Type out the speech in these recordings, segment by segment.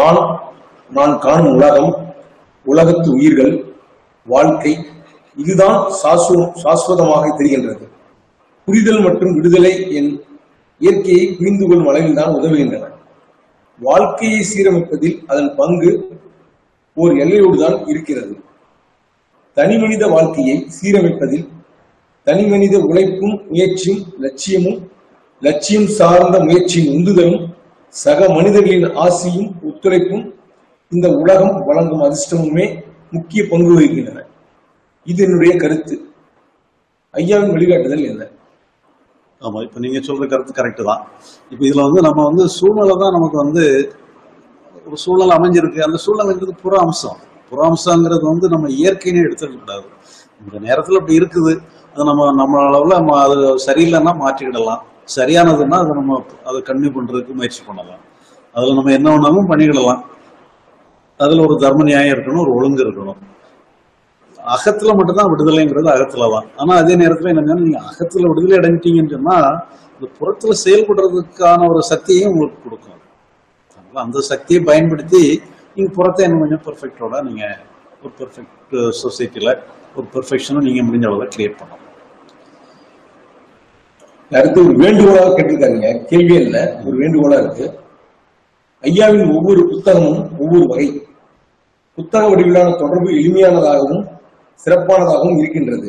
நான் நான் காணும் உலகம் உலகத்து உயிர்கள் வாழ்க்கை இதுதான் சாஸ்வ- சாஸ்வதமாக தெரிகின்றது புரிதல் மற்றும் விடுதலை என் இயற்கையை புரிந்து கொள்ளும் அளவில்தான் உதவுகின்றன வாழ்க்கையை சீரமைப்பதில் அதன் பங்கு ஓர் எல்லையோடுதான் இருக்கிறது தனிமனித வாழ்க்கையை சீரமைப்பதில் தனிமனித உழைப்பும் முயற்சியும் லட்சியமும் லட்சியம் சார்ந்த முயற்சியின் உந்துதலும் சக மனிதர்களின் ஆசையும் ஒத்துழைப்பும் இந்த உலகம் வழங்கும் அதிர்ஷ்டமுமே முக்கிய பங்கு வகிக்கின்றன இது என்னுடைய கருத்து ஐயாவின் வழிகாட்டுதல் என்ன ஆமா இப்ப நீங்க சொல்ற கருத்து கரெக்ட் தான் இப்ப இதுல வந்து நம்ம வந்து சூழ்நிலை தான் நமக்கு வந்து ஒரு சூழ்நிலை அமைஞ்சிருக்கு அந்த சூழ்நிலைங்கிறது புற அம்சம் புற அம்சங்கிறது வந்து நம்ம இயற்கையினே எடுத்துக்க கூடாது இந்த நேரத்துல அப்படி இருக்குது அது நம்ம நம்ம அளவுல நம்ம அது சரியில்லைன்னா மாற்றிக்கிடலாம் சரியானதுன்னா அதை நம்ம அதை கன்னியூ பண்றதுக்கு முயற்சி பண்ணலாம் அதுல நம்ம என்ன வேணாலும் பண்ணிக்கிடலாம் அதுல ஒரு தர்ம நியாயம் இருக்கணும் ஒரு ஒழுங்கு இருக்கணும் அகத்துல மட்டும்தான் விடுதலைங்கிறது அகத்துல தான் ஆனா அதே நேரத்துல என்னன்னா நீங்க அகத்துல விடுதலை அடைஞ்சிட்டீங்கன்னு சொன்னா இந்த புறத்துல செயல்படுறதுக்கான ஒரு சக்தியையும் உங்களுக்கு கொடுக்கும் அதனால அந்த சக்தியை பயன்படுத்தி நீங்க புறத்தை இன்னும் கொஞ்சம் பெர்ஃபெக்டோட நீங்க ஒரு பெர்ஃபெக்ட் சொசைட்டில ஒரு பெர்ஃபெக்ஷனை நீங்க முடிஞ்ச அளவுல கிரியேட் பண்ணலாம் அடுத்து ஒரு வேண்டுகோளாக கேட்டிருக்காருங்க கேள்வி இல்ல ஒரு வேண்டுகோளா இருக்கு ஐயாவின் ஒவ்வொரு புத்தகமும் ஒவ்வொரு வகை புத்தக வடிவிலான தொடர்பு எளிமையானதாகவும் சிறப்பானதாகவும் இருக்கின்றது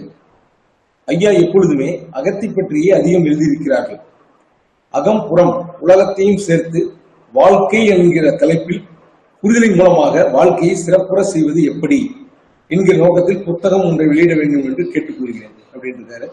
ஐயா எப்பொழுதுமே அகத்தை பற்றியே அதிகம் எழுதியிருக்கிறார்கள் அகம் புறம் உலகத்தையும் சேர்த்து வாழ்க்கை என்கிற தலைப்பில் புரிதலின் மூலமாக வாழ்க்கையை சிறப்புற செய்வது எப்படி என்கிற நோக்கத்தில் புத்தகம் ஒன்றை வெளியிட வேண்டும் என்று கேட்டுக்கொள்கிறேன் அப்படின்னு இருக்காரு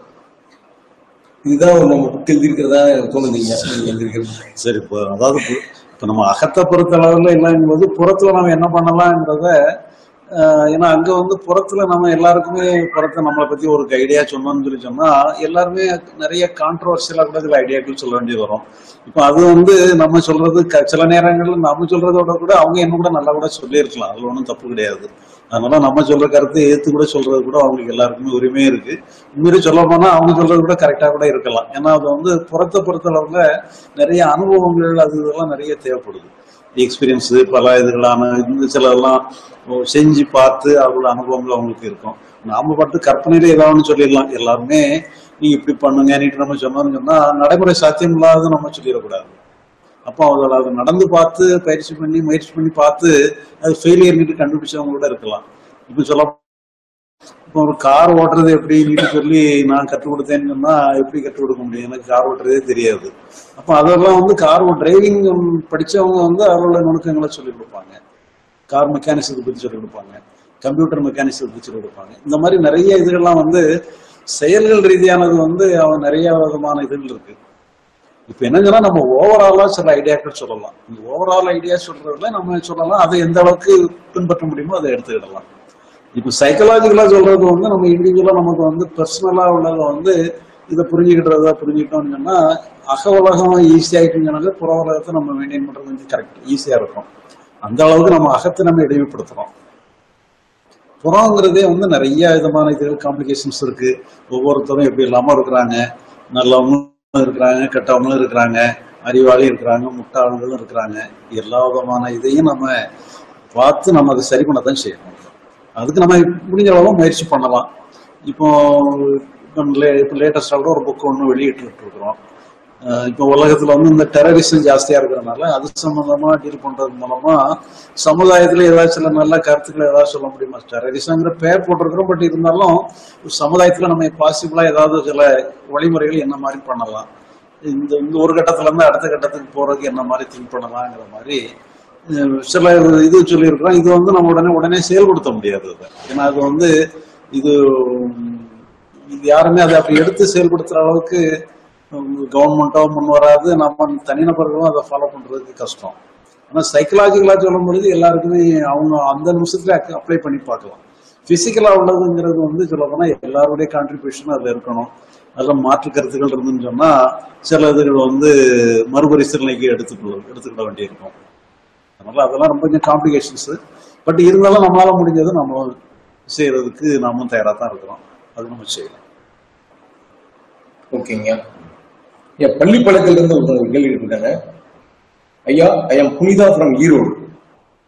இதுதான் நம்ம புக் எழுதியிருக்கிறதா எனக்கு தோணுதுங்க நீங்க எழுதியிருக்கிறது சரி இப்போ அதாவது பு- இப்போ நம்ம அகத்தை பொறுத்த அளவில் இல்லைங்கும்போது புறத்துல நம்ம என்ன பண்ணலாம்ன்றத ஆஹ், ஏன்னா அங்க வந்து புறத்துல நம்ம எல்லாருக்குமே புறத்தை நம்மளை பத்தி ஒரு ஐடியா சொன்னோம்னு சொல்லி சொன்னா எல்லாருமே நிறைய கான்ட்ரவர்சியலா கூட சில ஐடியாக்கள் சொல்ல வேண்டியது வரும் இப்போ அது வந்து நம்ம சொல்றது க- சில நேரங்கள்ல நம்ம சொல்றதோட கூட அவங்க என்ன கூட நல்லா கூட சொல்லியிருக்கலாம் அதுல ஒன்றும் தப்பு கிடையாது அதனால நம்ம சொல்ற கருத்தை ஏத்து கூட சொல்றது கூட அவங்களுக்கு எல்லாருக்குமே உரிமை இருக்கு உண்மையிலே சொல்ல போனா அவங்க சொல்றது கூட கரெக்டா கூட இருக்கலாம் ஏன்னா அது வந்து புறத்தை பொறுத்தளவுல நிறைய அனுபவங்கள் அது இதெல்லாம் நிறைய தேவைப்படுது எக்ஸ்பீரியன்ஸ் பல இதுகளான இந்த சிலதெல்லாம் செஞ்சு பார்த்து அவங்களோட அனுபவங்கள் அவங்களுக்கு இருக்கும் நாம பாட்டு கற்பனையில ஏதாவது ஒண்ணு சொல்லிடலாம் எல்லாருமே நீங்க இப்படி பண்ணுங்க நீட்டு நம்ம சொன்னோம்னு சொன்னா நடைமுறை சாத்தியம் இல்லாத நம்ம சொல்லிடக்கூடாது அப்போ அவங்கள அதை நடந்து பார்த்து பயிற்சி பண்ணி முயற்சி பண்ணி பார்த்து அது ஃபெயிலியர் கண்டுபிடிச்சவங்க கூட இருக்கலாம் இப்போ சொல்ல இப்போ ஒரு கார் ஓட்டுறது எப்படின்னு சொல்லி நான் கற்றுக் கொடுத்தேன்னு சொன்னா எப்படி கற்றுக் கொடுக்க முடியும் எனக்கு கார் ஓட்டுறதே தெரியாது அப்போ அதெல்லாம் வந்து கார் டிரைவிங் படிச்சவங்க வந்து அவரோட நுணுக்கங்களை சொல்லிக் கொடுப்பாங்க கார் மெக்கானிசத்தை பத்தி சொல்லிக் கொடுப்பாங்க கம்ப்யூட்டர் மெக்கானிசத்தை பத்தி சொல்லிக் கொடுப்பாங்க இந்த மாதிரி நிறைய இதுகள்லாம் வந்து செயல்கள் ரீதியானது வந்து அவன் நிறைய விதமான இதுகள் இருக்கு இப்ப என்னங்கன்னா நம்ம ஓவராலா சில ஐடியாக்கள் சொல்லலாம் இந்த ஓவரால் ஐடியா சொல்றதுல நம்ம சொல்லலாம் அதை எந்த அளவுக்கு பின்பற்ற முடியுமோ அதை எடுத்துக்கிடலாம் இப்ப சைக்கலாஜிக்கலா சொல்றது வந்து நம்ம இண்டிவிஜுவலா நமக்கு வந்து பர்சனலா உள்ளதை வந்து இதை புரிஞ்சுக்கிட்டதா புரிஞ்சுக்கிட்டோம்னு சொன்னா அக உலகம் ஈஸி ஆயிட்டுங்கனால புற உலகத்தை நம்ம மெயின்டைன் பண்றது கொஞ்சம் கரெக்ட் ஈஸியா இருக்கும் அந்த அளவுக்கு நம்ம அகத்தை நம்ம இழிவுபடுத்துறோம் புறங்கிறதே வந்து நிறைய விதமான இது காம்ப்ளிகேஷன்ஸ் இருக்கு ஒவ்வொருத்தரும் எப்படி இல்லாம இருக்கிறாங்க நல்லவங்களும் இருக்கிறாங்க கெட்டவங்களும் இருக்கிறாங்க அறிவாளி இருக்கிறாங்க முட்டாளங்களும் இருக்கிறாங்க எல்லா விதமான இதையும் நம்ம பார்த்து நம்ம அதை சரி பண்ண தான் செய்யணும் அதுக்கு நம்ம முடிஞ்ச அளவு முயற்சி பண்ணலாம் இப்போ இப்போ லே- இப்போ லேட்டஸ்டாக கூட ஒரு புக் ஒன்று வெளியிட்டு இருக்கிறோம் அஹ் இப்போ உலகத்துல வந்து இந்த டெரரிசம் ஜாஸ்தியா இருக்கிறதுனால அது சம்பந்தமா டீல் பண்றது மூலமா சமுதாயத்துல ஏதாவது சில நல்ல கருத்துக்களை ஏதாவது சொல்ல முடியுமா டெரரிசம்ங்கிற பேர் போட்டிருக்கிறோம் பட் இருந்தாலும் ஒரு சமுதாயத்துல நம்ம பாசிபிளா ஏதாவது சில வழிமுறைகள் என்ன மாதிரி பண்ணலாம் இந்த இந்த ஒரு கட்டத்துல இருந்து அடுத்த கட்டத்துக்கு போறதுக்கு என்ன மாதிரி திங்க் பண்ணலாங்கிற மாதிரி அஹ் சில இது சொல்லியிருக்கிறோம் இது வந்து நம்ம உடனே உடனே செயல்படுத்த முடியாது அதை. ஏன்னா அது வந்து இது உம், இது யாருமே அதை அப்படி எடுத்து செயல்படுத்துற அளவுக்கு கவர்மெண்ட்டோ முன் வராது நம்ம தனிநபர்களும் அதை ஃபாலோ பண்றதுக்கு கஷ்டம் ஆனா சைக்கலாஜிக்கலா சொல்லும் பொழுது எல்லாருக்குமே அவங்க அந்த நிமிஷத்துல அப்ளை பண்ணி பார்க்கலாம் பிசிக்கலா உள்ளதுங்கிறது வந்து சொல்ல போனா எல்லாருடைய கான்ட்ரிபியூஷனும் அதுல இருக்கணும் அதுல மாற்று கருத்துக்கள் இருந்துன்னு சொன்னா சில இதுகள் வந்து மறுபரிசீலனைக்கு எடுத்துக்கொள்ள எடுத்துக்கிட வேண்டியிருக்கும் அதனால அதெல்லாம் ரொம்ப கொஞ்சம் காம்ப்ளிகேஷன்ஸ் பட் இருந்தாலும் நம்மளால முடிஞ்சதை நம்ம செய்யறதுக்கு நாமும் தயாரா தான் இருக்கிறோம் அது நம்ம செய்யலாம் ஓகேங்க என் பள்ளி பழக்கத்துல இருந்து ஒருத்தவங்க ஒரு கேள்வி கேட்டிருக்காங்க ஐயா I M Punitha from Erode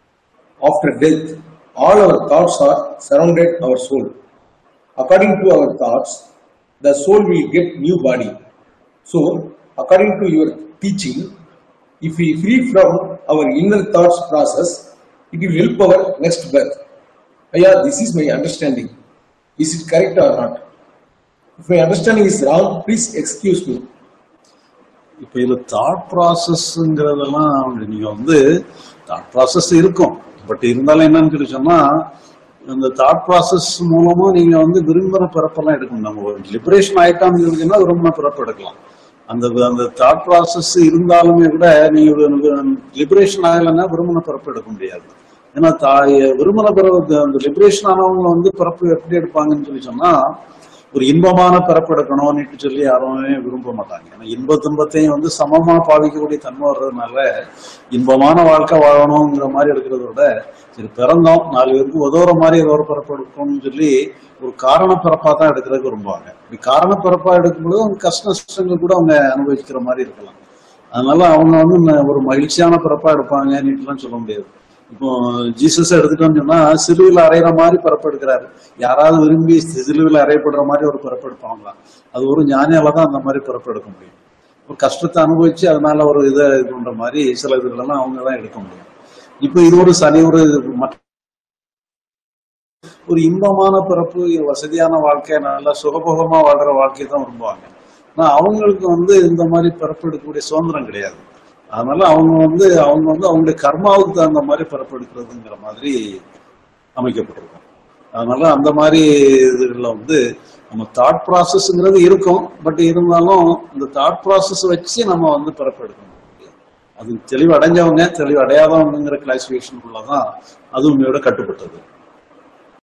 After death, all our thoughts are surrounded our soul. According to our thoughts, the soul will get new body. So, according to your teaching, if we free from our inner thoughts process, it will help our next birth. Aya, this is my understanding. Is it correct or not? If my understanding is wrong, please excuse me. இப்ப இதுல thought ப்ராசஸ்ங்கிறதெல்லாம் நீங்க வந்து thought process இருக்கும் but இருந்தாலும் என்னன்னு சொல்லி சொன்னா அந்த தாட் ப்ராசஸ் மூலமா நீங்க வந்து விரும்பின பிறப்பெல்லாம் எடுக்கணும் நம்ம லிபரேஷன் ஆயிட்டான்னு சொல்லிச்சுன்னா விரும்பின பிறப்பு எடுக்கலாம் அந்த அந்த தாட் ப்ராசஸ் இருந்தாலுமே கூட நீங்க லிபரேஷன் ஆகலைன்னா விரும்பின பிறப்பு எடுக்க முடியாது ஏன்னா தாய் விரும்பின பிறப்பு அந்த லிபரேஷன் ஆனவங்க வந்து பிறப்பு எப்படி எடுப்பாங்கன்னு சொல்லி சொன்னா ஒரு இன்பமான பிறப்பு எடுக்கணும்னு சொல்லி யாருமே விரும்ப மாட்டாங்க ஏன்னா இன்ப துன்பத்தையும் வந்து சமமா பாவிக்கக்கூடிய தன்மை வர்றதுனால இன்பமான வாழ்க்கை வாழணுங்கிற மாதிரி எடுக்கிறத விட சரி பிறந்தோம் நாலு பேருக்கு உதவுற மாதிரி ஏதோ ஒரு பிறப்பு எடுக்கணும்னு சொல்லி ஒரு காரண பிறப்பா தான் எடுக்கிறதுக்கு விரும்புவாங்க இப்படி காரண பிறப்பா எடுக்கும்போது அவங்க கஷ்ட நஷ்டங்கள் கூட அவங்க அனுபவிக்கிற மாதிரி இருக்கலாம் அதனால அவங்க வந்து ந- ஒரு மகிழ்ச்சியான பிறப்பா எடுப்பாங்கன்னு சொல்ல முடியாது இப்போ ஜீசஸ் எடுத்துட்டோம்னு சொன்னா சிலுவையில் அறையிற மாதிரி பிறப்பு எடுக்கிறாரு யாராவது விரும்பி சிலுவையில் அறையப்படுற மாதிரி ஒரு பிறப்பு எடுப்பாங்களா அது ஒரு ஞானியால தான் அந்த மாதிரி பிறப்பு எடுக்க முடியும் ஒரு கஷ்டத்தை அனுபவிச்சு அதனால ஒரு இதை இது பண்ற மாதிரி சில இதுகளெல்லாம் அவங்க தான் எடுக்க முடியும் இப்போ இது ஒரு சனி ஒரு மற்ற ஒரு இன்பமான பிறப்பு வசதியான வாழ்க்கை நல்லா சுகபோகமா வாழ்ற வாழ்க்கையை தான் விரும்புவாங்க ஆனா அவங்களுக்கு வந்து இந்த மாதிரி பிறப்பு எடுக்கக்கூடிய சுதந்திரம் கிடையாது அதனால அவங்க வந்து அவங்க வந்து அவங்களுடைய கர்மாவுக்கு தகுந்த மாதிரி பிறப்பு எடுக்கிறதுங்கிற மாதிரி அமைக்கப்பட்டிருக்கும் அதனால அந்த மாதிரி இதுல வந்து நம்ம தாட் ப்ராசஸ்ங்கிறது இருக்கும் பட் இருந்தாலும் இந்த தாட் ப்ராசஸ் வச்சு நம்ம வந்து பிறப்பு எடுக்க முடியாது அது தெளிவு அடைஞ்சவங்க தெளிவு அடையாதவங்கிற கிளாசிபிகேஷனுக்குள்ளதான் அது உண்மையோட கட்டுப்பட்டது